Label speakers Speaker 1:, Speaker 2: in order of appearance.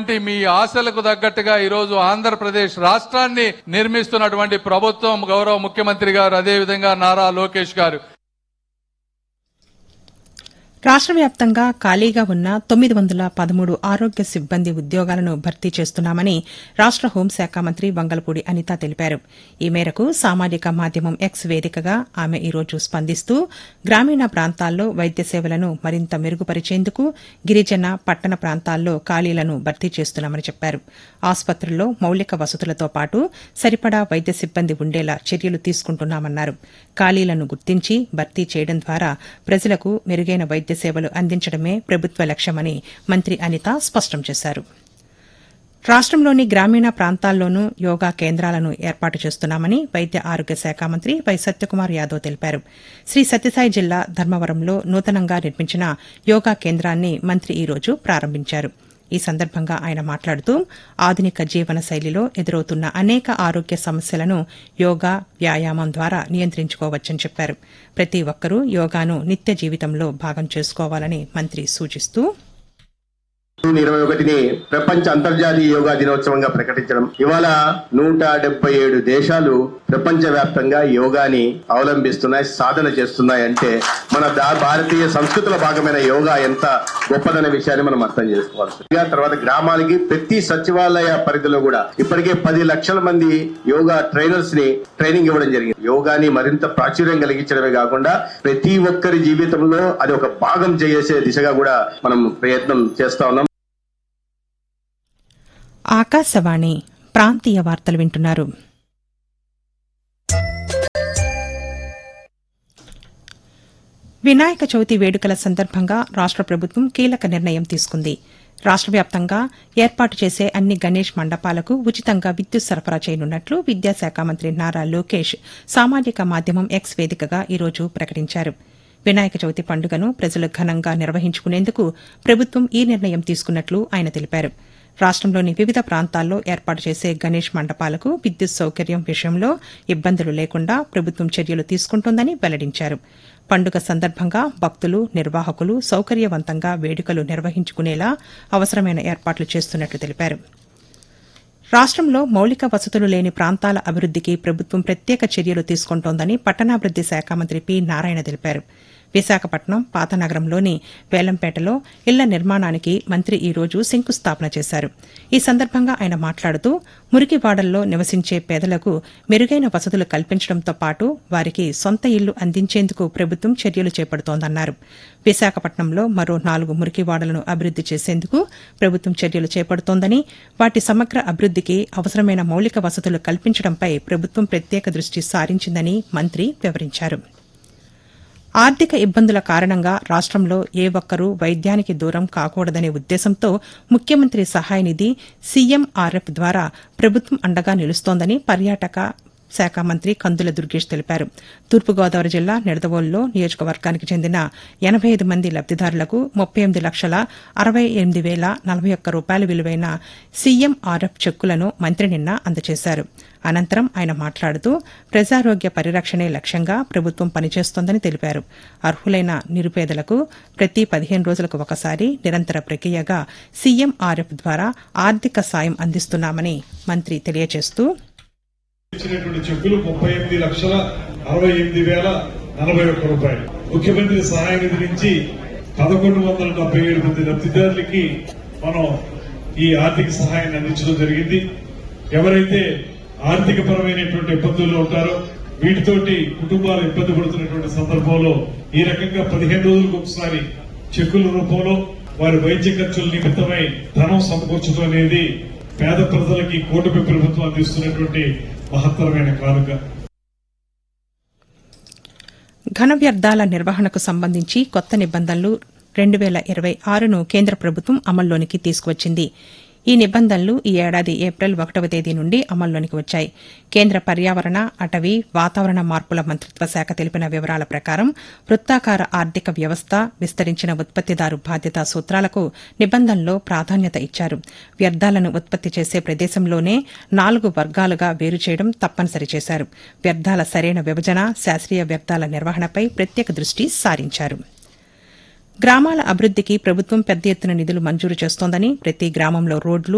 Speaker 1: అటువంటి మీ ఆశలకు తగ్గట్టుగా ఈరోజు ఆంధ్రప్రదేశ్ రాష్ట్రాన్ని నిర్మిస్తున్నటువంటి ప్రభుత్వం గౌరవ ముఖ్యమంత్రి గారు అదేవిధంగా నారా లోకేష్ గారు
Speaker 2: రాష్ట్ర వ్యాప్తంగా ఖాళీగా ఉన్న తొమ్మిది వందల పదమూడు ఆరోగ్య సిబ్బంది ఉద్యోగాలను భర్తీ చేస్తున్నామని రాష్ట్ర హోంశాఖ మంత్రి వంగలపూడి అనిత తెలిపారు ఈ మేరకు సామాజిక మాధ్యమం ఎక్స్ వేదికగా ఆమె ఈరోజు స్పందిస్తూ గ్రామీణ ప్రాంతాల్లో వైద్య సేవలను మరింత మెరుగుపరిచేందుకు గిరిజన పట్టణ ప్రాంతాల్లో ఖాళీలను భర్తీ చేస్తున్నామని చెప్పారు ఆసుపత్రుల్లో మౌలిక వసతులతో పాటు సరిపడా వైద్య సిబ్బంది ఉండేలా చర్యలు తీసుకుంటున్నామన్నారు ఖాళీలను గుర్తించి భర్తీ చేయడం ద్వారా ప్రజలకు మెరుగైన వైద్య సేవలు అందించడమే ప్రభుత్వ లక్ష్యమని మంత్రి అనిత స్పష్టం చేశారు రాష్ట్రంలోని గ్రామీణ ప్రాంతాల్లోనూ యోగా కేంద్రాలను ఏర్పాటు చేస్తున్నామని వైద్య ఆరోగ్య శాఖ మంత్రి వై సత్యకుమార్ యాదవ్ తెలిపారు శ్రీ సత్యసాయి జిల్లా ధర్మవరంలో నూతనంగా నిర్మించిన యోగా కేంద్రాన్ని మంత్రి ఈ రోజు ప్రారంభించారు ఈ సందర్భంగా ఆయన మాట్లాడుతూ ఆధునిక జీవన శైలిలో ఎదురవుతున్న అనేక ఆరోగ్య సమస్యలను యోగా వ్యాయామం ద్వారా నియంత్రించుకోవచ్చని చెప్పారు ప్రతి ఒక్కరూ యోగాను నిత్య జీవితంలో భాగం చేసుకోవాలని మంత్రి సూచిస్తూ
Speaker 3: జూన్ ఇరవై ఒకటిని ప్రపంచ అంతర్జాతీయ యోగా దినోత్సవంగా ప్రకటించడం ఇవాళ నూట డెబ్బై ఏడు దేశాలు ప్రపంచ వ్యాప్తంగా యోగాని అవలంబిస్తున్నాయి సాధన చేస్తున్నాయి అంటే మన దా- భారతీయ సంస్కృతిలో భాగమైన యోగా ఎంత గొప్పదనే విషయాన్ని మనం అర్థం చేసుకోవాలి ఇక తర్వాత గ్రామాలకి ప్రతి సచివాలయ పరిధిలో కూడా ఇప్పటికే పది లక్షల మంది యోగా ట్రైనర్స్ ని ట్రైనింగ్ ఇవ్వడం జరిగింది యోగాని మరింత ప్రాచుర్యం కలిగించడమే కాకుండా ప్రతి ఒక్కరి జీవితంలో అది ఒక భాగం చేసే దిశగా కూడా మనం ప్రయత్నం చేస్తా ఉన్నాం
Speaker 2: ఆకాశవాణి ప్రాంతీయ వార్తలు వింటున్నారు వినాయక చవితి వేడుకల సందర్భంగా రాష్ట్ర ప్రభుత్వం కీలక నిర్ణయం తీసుకుంది రాష్ట్ర వ్యాప్తంగా ఏర్పాటు చేసే అన్ని గణేష్ మండపాలకు ఉచితంగా విద్యుత్ సరఫరా చేయనున్నట్లు విద్యాశాఖ మంత్రి నారా లోకేష్ సామాజిక మాధ్యమం ఎక్స్ వేదికగా ఈరోజు ప్రకటించారు వినాయక చవితి పండుగను ప్రజలు ఘనంగా నిర్వహించుకునేందుకు ప్రభుత్వం ఈ నిర్ణయం తీసుకున్నట్లు ఆయన తెలిపారు రాష్ట్రంలోని వివిధ ప్రాంతాల్లో ఏర్పాటు చేసే గణేష్ మండపాలకు విద్యుత్ సౌకర్యం విషయంలో ఇబ్బందులు లేకుండా ప్రభుత్వం చర్యలు తీసుకుంటోందని వెల్లడించారు పండుగ సందర్భంగా భక్తులు నిర్వాహకులు సౌకర్యవంతంగా వేడుకలు నిర్వహించుకునేలా అవసరమైన ఏర్పాట్లు చేస్తున్నట్లు తెలిపారు రాష్ట్రంలో మౌలిక వసతులు లేని ప్రాంతాల అభివృద్దికి ప్రభుత్వం ప్రత్యేక చర్యలు తీసుకుంటోందని పట్టణాభివృద్ది శాఖ మంత్రి పి నారాయణ తెలిపారు విశాఖపట్నం పాతనగరంలోని వేలంపేటలో ఇళ్ల నిర్మాణానికి మంత్రి ఈ రోజు శంకుస్థాపన చేశారు ఈ సందర్భంగా ఆయన మాట్లాడుతూ మురికివాడల్లో నివసించే పేదలకు మెరుగైన వసతులు కల్పించడంతో పాటు వారికి సొంత ఇల్లు అందించేందుకు ప్రభుత్వం చర్యలు చేపడుతోందన్నారు విశాఖపట్నంలో మరో నాలుగు మురికివాడలను అభివృద్ది చేసేందుకు ప్రభుత్వం చర్యలు చేపడుతోందని వాటి సమగ్ర అభివృద్దికి అవసరమైన మౌలిక వసతులు కల్పించడంపై ప్రభుత్వం ప్రత్యేక దృష్టి సారించిందని మంత్రి వివరించారు ఆర్థిక ఇబ్బందుల కారణంగా రాష్ట్రంలో ఏ ఒక్కరూ వైద్యానికి దూరం కాకూడదనే ఉద్దేశంతో ముఖ్యమంత్రి సహాయ నిధి సీఎంఆర్ఎఫ్ ద్వారా ప్రభుత్వం అండగా నిలుస్తోందని పర్యాటక శాఖ మంత్రి కందుల దుర్గేష్ తెలిపారు తూర్పుగోదావరి జిల్లా నిడదవోలులో నియోజకవర్గానికి చెందిన ఎనబై ఐదు మంది లబ్దిదారులకు ముప్పై ఎనిమిది లక్షల అరవై ఎనిమిది వేల నలభై ఒక్క రూపాయల విలువైన సీఎంఆర్ఎఫ్ చెక్కులను మంత్రి నిన్న అందజేశారు అనంతరం ఆయన మాట్లాడుతూ ప్రజారోగ్య పరిరక్షణే లక్ష్యంగా ప్రభుత్వం పనిచేస్తోందని తెలిపారు అర్హులైన నిరుపేదలకు ప్రతి పదిహేను రోజులకు ఒకసారి నిరంతర ప్రక్రియగా సీఎంఆర్ఎఫ్ ద్వారా ఆర్థిక సాయం అందిస్తున్నామని మంత్రి తెలియజేస్తూ
Speaker 4: ఇచ్చినటువంటి చెక్కులు ముప్పై ఎనిమిది లక్షల అరవై ఎనిమిది వేల నలభై ఒక్క రూపాయలు ముఖ్యమంత్రి సహాయ నిధి నుంచి పదకొండు వందల డెబ్బై ఏడు మంది లబ్దిదారులకి మనం ఈ ఆర్థిక సహాయాన్ని అందించడం జరిగింది ఎవరైతే ఆర్థిక పరమైనటువంటి ఇబ్బందుల్లో ఉంటారో వీటితోటి కుటుంబాలు ఇబ్బంది పడుతున్నటువంటి సందర్భంలో ఈ రకంగా పదిహేను రోజులకు ఒకసారి చెక్కుల రూపంలో వారి వైద్య ఖర్చుల నిమిత్తమై ధనం సమకూర్చడం అనేది పేద ప్రజలకి కూటమి ప్రభుత్వం అందిస్తున్నటువంటి మహత్తరమైన కానుక
Speaker 2: ఘన వ్యర్థాల నిర్వహణకు సంబంధించి కొత్త నిబంధనలు రెండు వేల ఇరవై ఆరును కేంద్ర ప్రభుత్వం అమల్లోనికి తీసుకువచ్చింది ఈ నిబంధనలు ఈ ఏడాది ఏప్రిల్ ఒకటవ తేదీ నుండి అమల్లోనికి వచ్చాయి కేంద్ర పర్యావరణ అటవీ వాతావరణ మార్పుల మంత్రిత్వ శాఖ తెలిపిన వివరాల ప్రకారం వృత్తాకార ఆర్థిక వ్యవస్థ విస్తరించిన ఉత్పత్తిదారు బాధ్యత సూత్రాలకు నిబంధనలో ప్రాధాన్యత ఇచ్చారు వ్యర్థాలను ఉత్పత్తి చేసే ప్రదేశంలోనే నాలుగు వర్గాలుగా వేరు చేయడం తప్పనిసరి చేశారు వ్యర్థాల సరైన విభజన శాస్త్రీయ వ్యర్థాల నిర్వహణపై ప్రత్యేక దృష్టి సారించారు గ్రామాల అభివృద్దికి ప్రభుత్వం పెద్ద ఎత్తున నిధులు మంజూరు చేస్తోందని ప్రతి గ్రామంలో రోడ్లు